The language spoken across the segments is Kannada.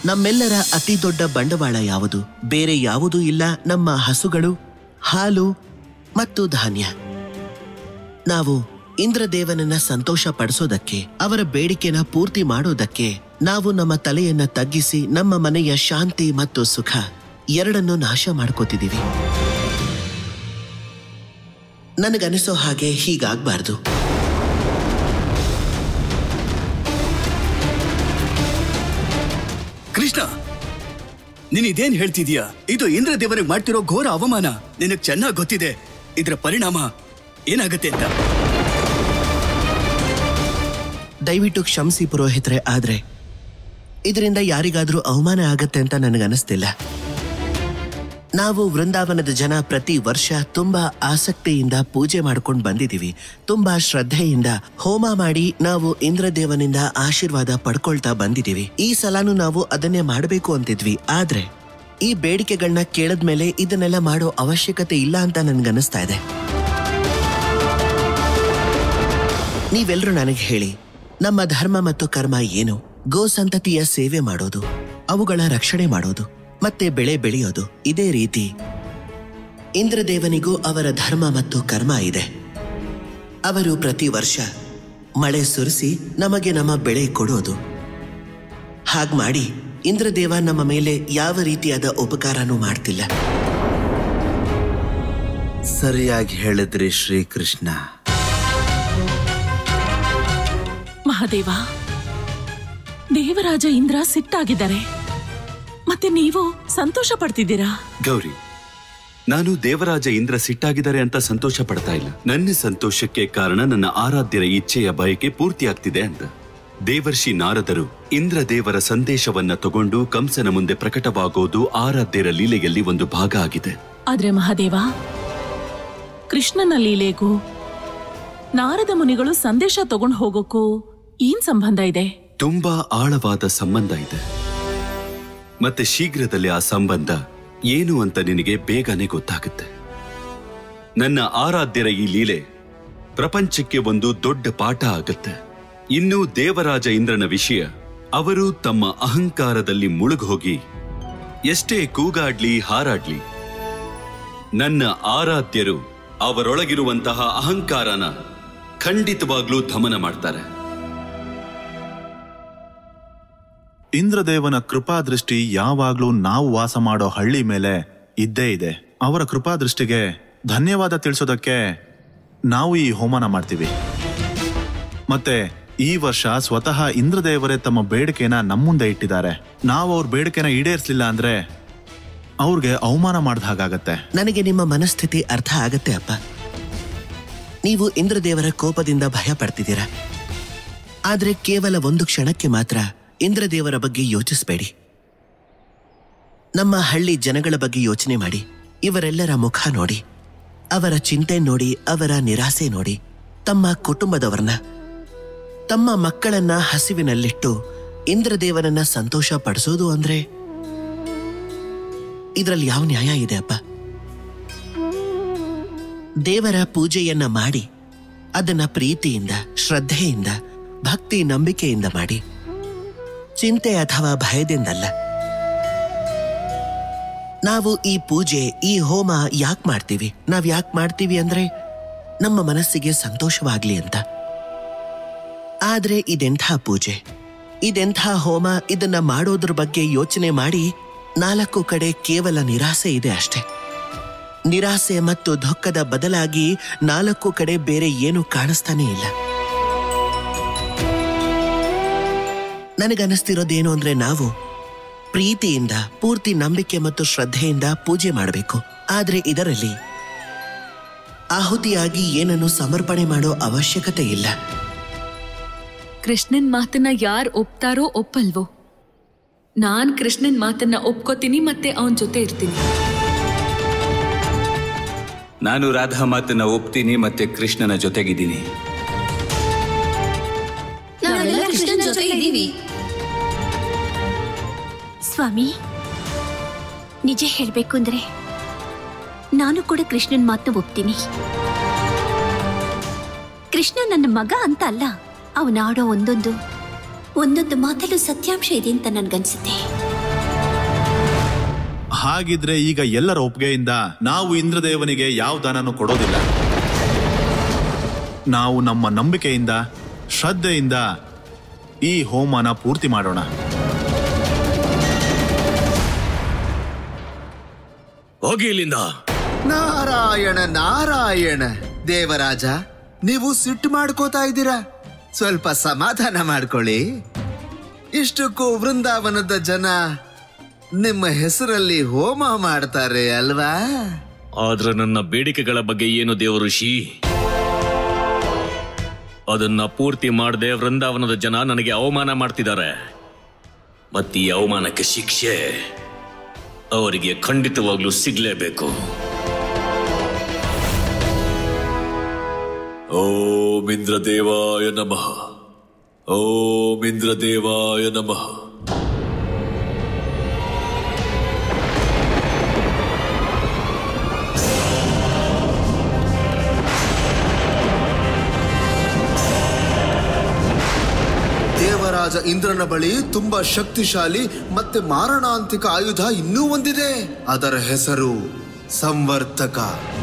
ನಮ್ಮೆಲ್ಲರ ಅತಿ ದೊಡ್ಡ ಬಂಡವಾಳ ಯಾವುದು ಬೇರೆ ಯಾವುದೂ ಇಲ್ಲ ನಮ್ಮ ಹಸುಗಳು ಹಾಲು ಮತ್ತು ಧಾನ್ಯ ನಾವು ಇಂದ್ರದೇವನನ್ನ ಸಂತೋಷ ಪಡಿಸೋದಕ್ಕೆ ಅವರ ಬೇಡಿಕೆನ ಪೂರ್ತಿ ಮಾಡೋದಕ್ಕೆ ನಾವು ನಮ್ಮ ತಲೆಯನ್ನ ತಗ್ಗಿಸಿ ನಮ್ಮ ಮನೆಯ ಶಾಂತಿ ಮತ್ತು ಸುಖ ಎರಡನ್ನೂ ನಾಶ ಮಾಡ್ಕೋತಿದ್ದೀವಿ ನನಗನಿಸೋ ಹಾಗೆ ಹೀಗಾಗ್ಬಾರ್ದು ಕೃಷ್ಣ ನೀನ್ ಇದೇನ್ ಹೇಳ್ತಿದೀಯ ಇದು ಇಂದ್ರ ದೇವರಿಗೆ ಮಾಡ್ತಿರೋ ಘೋರ ಅವಮಾನ ನಿನಗ್ ಚೆನ್ನಾಗ್ ಗೊತ್ತಿದೆ ಇದರ ಪರಿಣಾಮ ಏನಾಗತ್ತೆ ಅಂತ ದಯವಿಟ್ಟು ಕ್ಷಮಿಸಿ ಪುರೋಹಿತರೆ ಆದ್ರೆ ಇದರಿಂದ ಯಾರಿಗಾದ್ರೂ ಅವಮಾನ ಆಗತ್ತೆ ಅಂತ ನನಗನ್ನಿಸ್ತಿಲ್ಲ ನಾವು ವೃಂದಾವನದ ಜನ ಪ್ರತಿ ವರ್ಷ ತುಂಬಾ ಆಸಕ್ತಿಯಿಂದ ಪೂಜೆ ಮಾಡ್ಕೊಂಡು ಬಂದಿದೀವಿ ತುಂಬಾ ಶ್ರದ್ಧೆಯಿಂದ ಹೋಮ ಮಾಡಿ ನಾವು ಇಂದ್ರದೇವನಿಂದ ಆಶೀರ್ವಾದ ಪಡ್ಕೊಳ್ತಾ ಬಂದಿದೀವಿ ಈ ಸಲನೂ ನಾವು ಅದನ್ನೇ ಮಾಡಬೇಕು ಅಂತಿದ್ವಿ ಆದ್ರೆ ಈ ಬೇಡಿಕೆಗಳನ್ನ ಕೇಳದ್ಮೇಲೆ ಇದನ್ನೆಲ್ಲ ಮಾಡೋ ಅವಶ್ಯಕತೆ ಇಲ್ಲ ಅಂತ ನನ್ಗನ್ನಿಸ್ತಾ ಇದೆ ನೀವೆಲ್ಲರೂ ನನಗೆ ಹೇಳಿ ನಮ್ಮ ಧರ್ಮ ಮತ್ತು ಕರ್ಮ ಏನು ಗೋ ಸಂತತಿಯ ಸೇವೆ ಮಾಡೋದು ಅವುಗಳ ರಕ್ಷಣೆ ಮಾಡೋದು ಮತ್ತೆ ಬೆಳೆ ಬೆಳೆಯೋದು ಇದೇ ರೀತಿ ಇಂದ್ರದೇವನಿಗೂ ಅವರ ಧರ್ಮ ಮತ್ತು ಕರ್ಮ ಇದೆ ಅವರು ಪ್ರತಿ ವರ್ಷ ಮಳೆ ಸುರಿಸಿ ನಮಗೆ ನಮ್ಮ ಬೆಳೆ ಕೊಡೋದು ಹಾಗ್ ಮಾಡಿ ಇಂದ್ರದೇವ ನಮ್ಮ ಮೇಲೆ ಯಾವ ರೀತಿಯಾದ ಉಪಕಾರನೂ ಮಾಡ್ತಿಲ್ಲ ಸರಿಯಾಗಿ ಹೇಳಿದ್ರಿ ಶ್ರೀಕೃಷ್ಣ ಮಹಾದೇವ ದೇವರಾಜ ಇಂದ್ರ ಸಿಟ್ಟಾಗಿದ್ದಾರೆ ಮತ್ತೆ ನೀವು ಸಂತೋಷ ಪಡ್ತಿದ್ದೀರಾ ಗೌರಿ ನಾನು ದೇವರಾಜ ಇಂದ್ರ ಸಿಟ್ಟಾಗಿದ್ದಾರೆ ಅಂತ ಸಂತೋಷ ಪಡ್ತಾ ಇಲ್ಲ ನನ್ನ ಸಂತೋಷಕ್ಕೆ ಕಾರಣ ನನ್ನ ಆರಾಧ್ಯರ ಇಚ್ಛೆಯ ಬಯಕೆ ಪೂರ್ತಿಯಾಗ್ತಿದೆ ಅಂತ ದೇವರ್ಷಿ ನಾರದರು ಇಂದ್ರ ದೇವರ ಸಂದೇಶವನ್ನ ತಗೊಂಡು ಕಂಸನ ಮುಂದೆ ಪ್ರಕಟವಾಗೋದು ಆರಾಧ್ಯರ ಲೀಲೆಯಲ್ಲಿ ಒಂದು ಭಾಗ ಆಗಿದೆ ಆದ್ರೆ ಮಹಾದೇವ ಕೃಷ್ಣನ ಲೀಲೆಗೂ ನಾರದ ಮುನಿಗಳು ಸಂದೇಶ ತಗೊಂಡು ಹೋಗೋಕ್ಕೂ ಏನ್ ಸಂಬಂಧ ಇದೆ ತುಂಬಾ ಆಳವಾದ ಸಂಬಂಧ ಇದೆ ಮತ್ತೆ ಶೀಘ್ರದಲ್ಲೇ ಆ ಸಂಬಂಧ ಏನು ಅಂತ ನಿನಗೆ ಬೇಗನೆ ಗೊತ್ತಾಗುತ್ತೆ ನನ್ನ ಆರಾಧ್ಯರ ಈ ಲೀಲೆ ಪ್ರಪಂಚಕ್ಕೆ ಒಂದು ದೊಡ್ಡ ಪಾಠ ಆಗುತ್ತೆ ಇನ್ನು ದೇವರಾಜ ಇಂದ್ರನ ವಿಷಯ ಅವರು ತಮ್ಮ ಅಹಂಕಾರದಲ್ಲಿ ಮುಳುಗೋಗಿ ಎಷ್ಟೇ ಕೂಗಾಡ್ಲಿ ಹಾರಾಡ್ಲಿ ನನ್ನ ಆರಾಧ್ಯರು ಅವರೊಳಗಿರುವಂತಹ ಅಹಂಕಾರನ ಖಂಡಿತವಾಗ್ಲೂ ದಮನ ಮಾಡ್ತಾರೆ ಇಂದ್ರದೇವನ ಕೃಪಾದೃಷ್ಟಿ ಯಾವಾಗ್ಲೂ ನಾವು ವಾಸ ಮಾಡೋ ಹಳ್ಳಿ ಮೇಲೆ ಇದ್ದೇ ಇದೆ ಅವರ ಕೃಪಾದೃಷ್ಟಿಗೆ ಧನ್ಯವಾದ ತಿಳಿಸೋದಕ್ಕೆ ನಾವು ಈ ಹೋಮನ ಮಾಡ್ತೀವಿ ಮತ್ತೆ ಈ ವರ್ಷ ಸ್ವತಃ ಇಂದ್ರದೇವರೇ ತಮ್ಮ ಬೇಡಿಕೆನ ನಮ್ಮ ಮುಂದೆ ಇಟ್ಟಿದ್ದಾರೆ ನಾವು ಅವ್ರ ಬೇಡಿಕೆನ ಈಡೇರಿಸಲಿಲ್ಲ ಅಂದ್ರೆ ಅವ್ರಿಗೆ ಅವಮಾನ ಮಾಡ್ದ ಹಾಗಾಗತ್ತೆ ನನಗೆ ನಿಮ್ಮ ಮನಸ್ಥಿತಿ ಅರ್ಥ ಆಗತ್ತೆ ಅಪ್ಪ ನೀವು ಇಂದ್ರದೇವರ ಕೋಪದಿಂದ ಭಯ ಪಡ್ತಿದ್ದೀರಾ ಆದ್ರೆ ಕೇವಲ ಒಂದು ಕ್ಷಣಕ್ಕೆ ಮಾತ್ರ ಇಂದ್ರದೇವರ ಬಗ್ಗೆ ಯೋಚಿಸಬೇಡಿ ನಮ್ಮ ಹಳ್ಳಿ ಜನಗಳ ಬಗ್ಗೆ ಯೋಚನೆ ಮಾಡಿ ಇವರೆಲ್ಲರ ಮುಖ ನೋಡಿ ಅವರ ಚಿಂತೆ ನೋಡಿ ಅವರ ನಿರಾಸೆ ನೋಡಿ ತಮ್ಮ ಕುಟುಂಬದವರನ್ನ ತಮ್ಮ ಮಕ್ಕಳನ್ನ ಹಸಿವಿನಲ್ಲಿಟ್ಟು ಇಂದ್ರದೇವನನ್ನ ಸಂತೋಷ ಪಡಿಸೋದು ಅಂದ್ರೆ ಇದರಲ್ಲಿ ಯಾವ ನ್ಯಾಯ ಇದೆ ಅಪ್ಪ ದೇವರ ಪೂಜೆಯನ್ನ ಮಾಡಿ ಅದನ್ನ ಪ್ರೀತಿಯಿಂದ ಶ್ರದ್ಧೆಯಿಂದ ಭಕ್ತಿ ನಂಬಿಕೆಯಿಂದ ಮಾಡಿ ಚಿಂತೆ ಅಥವಾ ಭಯದಿಂದಲ್ಲ ನಾವು ಈ ಪೂಜೆ ಈ ಹೋಮ ಯಾಕೆ ಮಾಡ್ತೀವಿ ನಾವ್ ಯಾಕೆ ಮಾಡ್ತೀವಿ ಅಂದ್ರೆ ನಮ್ಮ ಮನಸ್ಸಿಗೆ ಸಂತೋಷವಾಗ್ಲಿ ಅಂತ ಆದ್ರೆ ಇದೆಂಥ ಪೂಜೆ ಇದೆಂಥ ಹೋಮ ಇದನ್ನ ಮಾಡೋದ್ರ ಬಗ್ಗೆ ಯೋಚನೆ ಮಾಡಿ ನಾಲ್ಕು ಕಡೆ ಕೇವಲ ನಿರಾಸೆ ಇದೆ ಅಷ್ಟೆ ನಿರಾಸೆ ಮತ್ತು ದುಃಖದ ಬದಲಾಗಿ ನಾಲ್ಕು ಕಡೆ ಬೇರೆ ಏನು ಕಾಣಿಸ್ತಾನೆ ಇಲ್ಲ ನನಗನ್ನಿಸ್ತಿರೋದೇನು ಅಂದ್ರೆ ನಾವು ಪ್ರೀತಿಯಿಂದ ಪೂರ್ತಿ ನಂಬಿಕೆ ಮತ್ತು ಶ್ರದ್ಧೆಯಿಂದ ಪೂಜೆ ಮಾಡಬೇಕು ಆದ್ರೆ ಇದರಲ್ಲಿ ಆಹುತಿಯಾಗಿ ಏನನ್ನು ಸಮರ್ಪಣೆ ಮಾಡೋ ಅವಶ್ಯಕತೆ ಇಲ್ಲ ಕೃಷ್ಣನ್ ಮಾತನ್ನ ಯಾರ್ ಒಪ್ತಾರೋ ಒಪ್ಪಲ್ವೋ ನಾನ್ ಕೃಷ್ಣನ್ ಮಾತನ್ನ ಒಪ್ಕೋತೀನಿ ಮತ್ತೆ ಅವನ್ ಜೊತೆ ಇರ್ತೀನಿ ನಾನು ರಾಧಾ ಮಾತನ್ನ ಒಪ್ತೀನಿ ಮತ್ತೆ ಕೃಷ್ಣನ ಜೊತೆಗಿದ್ದೀನಿ ನಾವೆಲ್ಲ ಕೃಷ್ಣನ್ ಜೊತೆ ಇದ್ದೀವಿ ಸ್ವಾಮಿ ನಿಜ ಹೇಳ್ಬೇಕು ಅಂದ್ರೆ ನಾನು ಕೂಡ ಕೃಷ್ಣನ್ ಮಾತನ್ನ ಒಪ್ತೀನಿ ಕೃಷ್ಣ ನನ್ನ ಮಗ ಅಂತ ಅಲ್ಲ ಅವನಾಡೋ ಒಂದೊಂದು ಒಂದೊಂದು ಮಾತಲ್ಲೂ ಸತ್ಯಾಂಶ ಇದೆ ಅಂತ ನನ್ಗನ್ಸುತ್ತೆ ಹಾಗಿದ್ರೆ ಈಗ ಎಲ್ಲರ ಒಪ್ಪಿಗೆಯಿಂದ ನಾವು ಇಂದ್ರದೇವನಿಗೆ ಯಾವ ದಾನನೂ ಕೊಡೋದಿಲ್ಲ ನಾವು ನಮ್ಮ ನಂಬಿಕೆಯಿಂದ ಶ್ರದ್ಧೆಯಿಂದ ಈ ಹೋಮನ ಪೂರ್ತಿ ಮಾಡೋಣ ಹೋಗಿ ಇಲ್ಲಿಂದ ನಾರಾಯಣ ನಾರಾಯಣ ದೇವರಾಜ ನೀವು ಸಿಟ್ಟು ಮಾಡ್ಕೋತಾ ಇದ್ದೀರಾ ಸ್ವಲ್ಪ ಸಮಾಧಾನ ಮಾಡ್ಕೊಳ್ಳಿ ಇಷ್ಟಕ್ಕೂ ವೃಂದಾವನದ ಜನ ನಿಮ್ಮ ಹೆಸರಲ್ಲಿ ಹೋಮ ಮಾಡ್ತಾರೆ ಅಲ್ವಾ ಆದ್ರೆ ನನ್ನ ಬೇಡಿಕೆಗಳ ಬಗ್ಗೆ ಏನು ದೇವ ಋಷಿ ಅದನ್ನ ಪೂರ್ತಿ ಮಾಡದೆ ವೃಂದಾವನದ ಜನ ನನಗೆ ಅವಮಾನ ಮಾಡ್ತಿದ್ದಾರೆ ಮತ್ತೆ ಈ ಅವಮಾನಕ್ಕೆ ಶಿಕ್ಷೆ ಅವರಿಗೆ ಖಂಡಿತವಾಗ್ಲೂ ಸಿಗ್ಲೇಬೇಕು ಓಂ ಇಂದ್ರದೇವಾಯ ನಮಃ ಓಂ ಇಂದ್ರದೇವಾಯ ನಮಃ ದೇವರಾಜ ಇಂದ್ರನ ಬಳಿ ತುಂಬಾ ಶಕ್ತಿಶಾಲಿ ಮತ್ತೆ ಮಾರಣಾಂತಿಕ ಆಯುಧ ಇನ್ನೂ ಒಂದಿದೆ ಅದರ ಹೆಸರು ಸಂವರ್ತಕ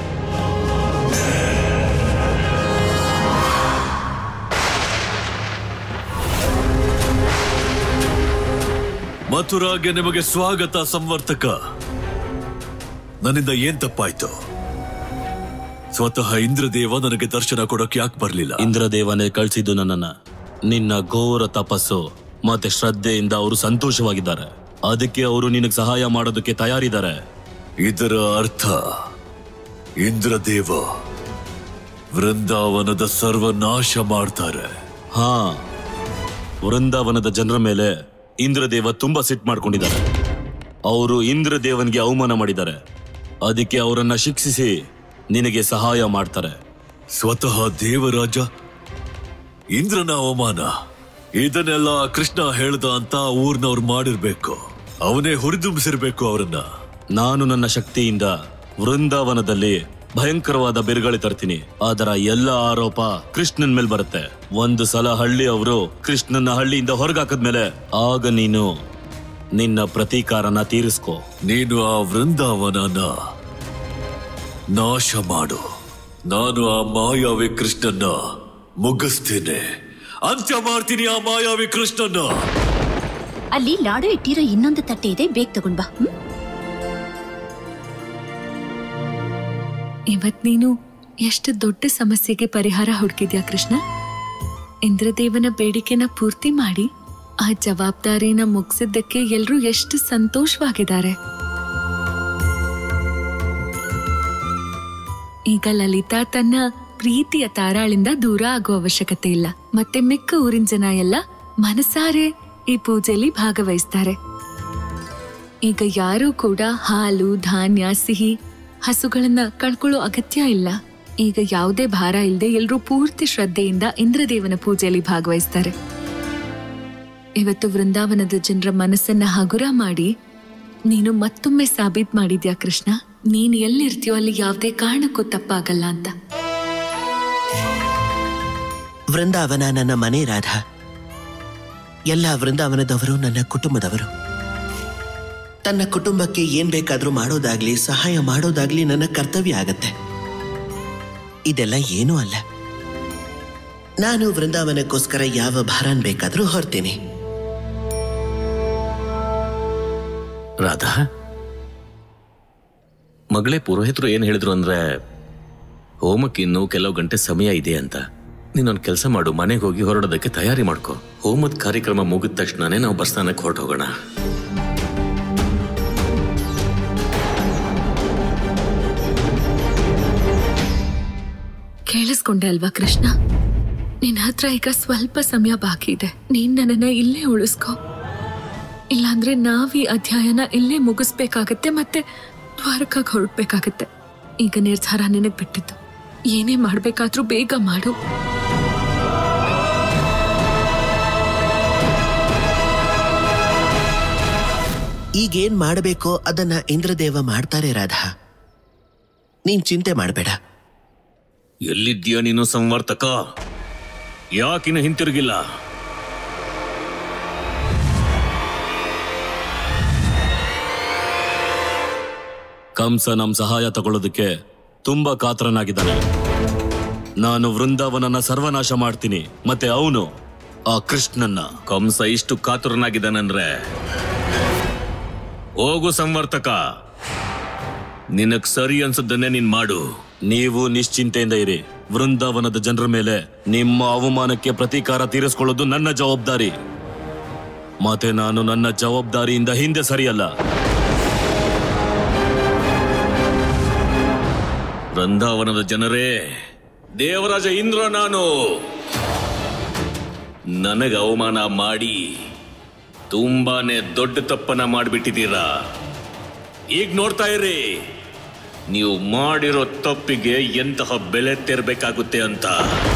ಮಥುರಾಗೆ ನಿಮಗೆ ಸ್ವಾಗತ ಸಂವರ್ತಕ ನನ್ನಿಂದ ಏನ್ ತಪ್ಪಾಯ್ತು ಸ್ವತಃ ಇಂದ್ರದೇವ ನನಗೆ ದರ್ಶನ ಕೊಡೋಕೆ ಯಾಕೆ ಬರ್ಲಿಲ್ಲ ಇಂದ್ರದೇವನೇ ಕಳಿಸಿದ್ದು ನನ್ನನ್ನ ನಿನ್ನ ಘೋರ ತಪಸ್ಸು ಮತ್ತೆ ಶ್ರದ್ಧೆಯಿಂದ ಅವರು ಸಂತೋಷವಾಗಿದ್ದಾರೆ ಅದಕ್ಕೆ ಅವರು ನಿನಗೆ ಸಹಾಯ ಮಾಡೋದಕ್ಕೆ ತಯಾರಿದ್ದಾರೆ ಇದರ ಅರ್ಥ ಇಂದ್ರದೇವ ವೃಂದಾವನದ ಸರ್ವನಾಶ ಮಾಡ್ತಾರೆ ಹಾ ವೃಂದಾವನದ ಜನರ ಮೇಲೆ ಇಂದ್ರದೇವ ತುಂಬಾ ಸಿಟ್ ಮಾಡ್ಕೊಂಡಿದ್ದಾರೆ ಅವರು ಇಂದ್ರದೇವನಿಗೆ ಅವಮಾನ ಮಾಡಿದ್ದಾರೆ ಅದಕ್ಕೆ ಅವರನ್ನ ಶಿಕ್ಷಿಸಿ ನಿನಗೆ ಸಹಾಯ ಮಾಡ್ತಾರೆ ಸ್ವತಃ ದೇವರಾಜ ಇಂದ್ರನ ಅವಮಾನ ಇದನ್ನೆಲ್ಲ ಕೃಷ್ಣ ಹೇಳ್ದ ಅಂತ ಊರ್ನವ್ರು ಮಾಡಿರ್ಬೇಕು ಅವನೇ ಹುರಿದುಂಬಿಸಿರ್ಬೇಕು ಅವರನ್ನ ನಾನು ನನ್ನ ಶಕ್ತಿಯಿಂದ ವೃಂದಾವನದಲ್ಲಿ ಭಯಂಕರವಾದ ಬಿರುಗಾಳಿ ತರ್ತೀನಿ ಅದರ ಎಲ್ಲ ಆರೋಪ ಕೃಷ್ಣನ್ ಮೇಲೆ ಬರುತ್ತೆ ಒಂದು ಸಲ ಹಳ್ಳಿ ಅವರು ಕೃಷ್ಣನ ಹಳ್ಳಿಯಿಂದ ಹೊರಗಾಕದ್ಮೇಲೆ ಆಗ ನೀನು ನಿನ್ನ ಪ್ರತೀಕಾರನ ತೀರಿಸ್ಕೋ ನೀನು ಆ ವೃಂದಾವನನ ನಾಶ ಮಾಡು ನಾನು ಆ ಮಾಯಾವಿ ಕೃಷ್ಣನ್ನ ಮುಗಿಸ್ತೇನೆ ಅಂತ್ಯ ಮಾಡ್ತೀನಿ ಆ ಮಾಯಾವಿ ಕೃಷ್ಣನ್ನ ಅಲ್ಲಿ ಲಾಡು ಇಟ್ಟಿರೋ ಇನ್ನೊಂದು ತಟ್ಟೆ ಇದೆ ಬೇಗ ತಗೊಂಡ್ ಬಾ ಹ್ಮ್? ಇವತ್ ನೀನು ಎಷ್ಟು ದೊಡ್ಡ ಸಮಸ್ಯೆಗೆ ಪರಿಹಾರ ಹುಡುಕಿದ್ಯಾ ಕೃಷ್ಣ ಇಂದ್ರದೇವನ ಬೇಡಿಕೆನ ಪೂರ್ತಿ ಮಾಡಿ ಆ ಜವಾಬ್ದಾರಿನ ಮುಗಿಸಿದ್ದಕ್ಕೆ ಎಲ್ರೂ ಎಷ್ಟು ಸಂತೋಷವಾಗಿದ್ದಾರೆ ಈಗ ಲಲಿತಾ ತನ್ನ ಪ್ರೀತಿಯ ತಾರಾಳಿಂದ ದೂರ ಆಗೋ ಅವಶ್ಯಕತೆ ಇಲ್ಲ ಮತ್ತೆ ಮಿಕ್ಕ ಊರಿನ ಜನ ಎಲ್ಲ ಮನಸಾರೆ ಈ ಪೂಜೆಯಲ್ಲಿ ಭಾಗವಹಿಸ್ತಾರೆ ಈಗ ಯಾರೂ ಕೂಡ ಹಾಲು ಧಾನ್ಯ ಸಿಹಿ ಹಸುಗಳನ್ನ ಕಳ್ಕೊಳ್ಳೋ ಅಗತ್ಯ ಇಲ್ಲ ಈಗ ಯಾವುದೇ ಭಾರ ಇಲ್ಲದೆ ಎಲ್ಲರೂ ಪೂರ್ತಿ ಶ್ರದ್ಧೆಯಿಂದ ಇಂದ್ರದೇವನ ಪೂಜೆಯಲ್ಲಿ ಭಾಗವಹಿಸ್ತಾರೆ ಇವತ್ತು ವೃಂದಾವನದ ಜನರ ಮನಸ್ಸನ್ನ ಹಗುರ ಮಾಡಿ ನೀನು ಮತ್ತೊಮ್ಮೆ ಸಾಬೀತ್ ಮಾಡಿದ್ಯಾ ಕೃಷ್ಣ ನೀನ್ ಎಲ್ಲಿರ್ತೀಯೋ ಅಲ್ಲಿ ಯಾವುದೇ ಕಾರಣಕ್ಕೂ ತಪ್ಪಾಗಲ್ಲ ಅಂತ ವೃಂದಾವನ ನನ್ನ ಮನೆ ರಾಧಾ ಎಲ್ಲ ವೃಂದಾವನದವರು ನನ್ನ ಕುಟುಂಬದವರು ತನ್ನ ಕುಟುಂಬಕ್ಕೆ ಏನ್ ಬೇಕಾದ್ರೂ ಮಾಡೋದಾಗ್ಲಿ ಸಹಾಯ ಮಾಡೋದಾಗ್ಲಿ ನನ್ನ ಕರ್ತವ್ಯ ಆಗತ್ತೆ ಇದೆಲ್ಲ ಏನೂ ಅಲ್ಲ ನಾನು ವೃಂದಾವನಕ್ಕೋಸ್ಕರ ಯಾವ ಭಾರನ್ ಬೇಕಾದ್ರೂ ಹೊರ್ತೀನಿ ರಾಧಾ ಮಗಳೇ ಪುರೋಹಿತರು ಏನ್ ಹೇಳಿದ್ರು ಅಂದ್ರೆ ಹೋಮಕ್ಕೆ ಇನ್ನು ಕೆಲವು ಗಂಟೆ ಸಮಯ ಇದೆ ಅಂತ ನೀನೊಂದು ಕೆಲಸ ಮಾಡು ಮನೆಗೆ ಹೋಗಿ ಹೊರಡೋದಕ್ಕೆ ತಯಾರಿ ಮಾಡ್ಕೋ ಹೋಮದ ಕಾರ್ಯಕ್ರಮ ಮುಗಿದ ತಕ್ಷಣನೇ ನಾವು ಬಸ್ತಾನಕ್ಕೆ ಹೊರಟೋಗೋಣ ಕೇಳಿಸ್ಕೊಂಡೆ ಅಲ್ವಾ ಕೃಷ್ಣ ನಿನ್ನ ಹತ್ರ ಈಗ ಸ್ವಲ್ಪ ಸಮಯ ಬಾಕಿ ಇದೆ ನೀನ್ ನನ್ನನ್ನ ಇಲ್ಲೇ ಉಳಿಸ್ಕೋ ಇಲ್ಲಾಂದ್ರೆ ನಾವ್ ಈ ಅಧ್ಯಾಯನ ಇಲ್ಲೇ ಮುಗಿಸ್ಬೇಕಾಗತ್ತೆ ಮತ್ತೆ ದ್ವಾರಕಾಗ್ ಹೊರಡ್ಬೇಕಾಗತ್ತೆ ಈಗ ನಿರ್ಧಾರ ನಿನಗ್ ಬಿಟ್ಟಿದ್ದು ಏನೇ ಮಾಡ್ಬೇಕಾದ್ರೂ ಬೇಗ ಮಾಡು ಈಗೇನ್ ಮಾಡಬೇಕೋ ಅದನ್ನ ಇಂದ್ರದೇವ ಮಾಡ್ತಾರೆ ರಾಧಾ ನೀನ್ ಚಿಂತೆ ಮಾಡಬೇಡ ಎಲ್ಲಿದ್ಯಾ ನೀನು ಸಂವರ್ತಕ ಯಾಕಿನ ಹಿಂತಿರುಗಿಲ್ಲ ಕಂಸ ನಮ್ ಸಹಾಯ ತಗೊಳ್ಳೋದಕ್ಕೆ ತುಂಬಾ ಕಾತರನಾಗಿದ್ದಾನೆ ನಾನು ವೃಂದಾವನನ ಸರ್ವನಾಶ ಮಾಡ್ತೀನಿ ಮತ್ತೆ ಅವನು ಆ ಕೃಷ್ಣನ್ನ ಕಂಸ ಇಷ್ಟು ಕಾತುರನಾಗಿದ್ದಾನಂದ್ರೆ ಹೋಗು ಸಂವರ್ತಕ ನಿನಗ್ ಸರಿ ಅನ್ಸದ್ದನ್ನೇ ನೀನ್ ಮಾಡು ನೀವು ನಿಶ್ಚಿಂತೆಯಿಂದ ಇರಿ ವೃಂದಾವನದ ಜನರ ಮೇಲೆ ನಿಮ್ಮ ಅವಮಾನಕ್ಕೆ ಪ್ರತೀಕಾರ ತೀರಿಸ್ಕೊಳ್ಳೋದು ನನ್ನ ಜವಾಬ್ದಾರಿ ಮತ್ತೆ ನಾನು ನನ್ನ ಜವಾಬ್ದಾರಿಯಿಂದ ಹಿಂದೆ ಸರಿಯಲ್ಲ ವೃಂದಾವನದ ಜನರೇ ದೇವರಾಜ ಇಂದ್ರ ನಾನು ನನಗೆ ಅವಮಾನ ಮಾಡಿ ತುಂಬಾನೇ ದೊಡ್ಡ ತಪ್ಪನ ಮಾಡಿಬಿಟ್ಟಿದ್ದೀರಾ ಈಗ ನೋಡ್ತಾ ಇರಿ ನೀವು ಮಾಡಿರೋ ತಪ್ಪಿಗೆ ಎಂತಹ ಬೆಲೆ ತೆರಬೇಕಾಗುತ್ತೆ ಅಂತ